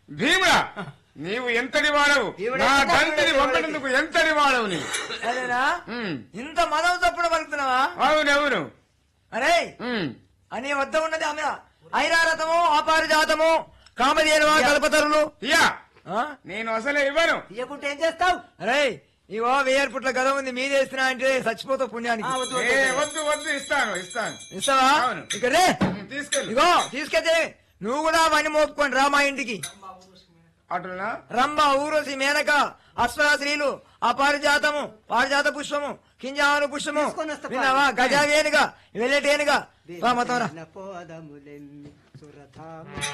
భీముడా నీవు ఎంతటి వాడవు ఈవిడ నా ఎంత తండ్రిని ఈవిడ పంపినందుకు ఎంతటి వాడవు నీవు అదేనా ఉమ్. ఇంత మదం తప్పుడు పలుకుతున్నావా అవునవును అరే ఉమ్. అని వద్ద ఉన్నది ఆమె ఐరారథము అపారిజాతము కామధేనువా కల్పతరులు ఇయ్యా ఆ? నేను అసలే ఇవ్వను ఇవ్వకుంటే ఏం చేస్తావు అరే ఇగో వెయ్యి పుట్ల గద ఉంది మీదేస్తున్నా అంటే చచ్చిపోతావు పుణ్యానికి ఏ, వద్దు వద్దు ఇస్తాను ఇస్తాను ఇస్తావా అవును. ఇక రే ఉమ్, తీసుకెళ్ళు ఇగో తీసుకెళ్తే నువ్వు కూడా అవన్నీ మోపుకోండి రా మా ఇంటికి అటునా రంభ ఊరోసి మేనక అశ్వర స్త్రీలు అపారిజాతము పారిజాత పుష్పము కింజాను పుష్పము తీసుకొని వస్తా విన్నావా గజావేనుగా వెళ్ళేటేనుగా రా మొత్తం రా పోదములెన్ని సురథాము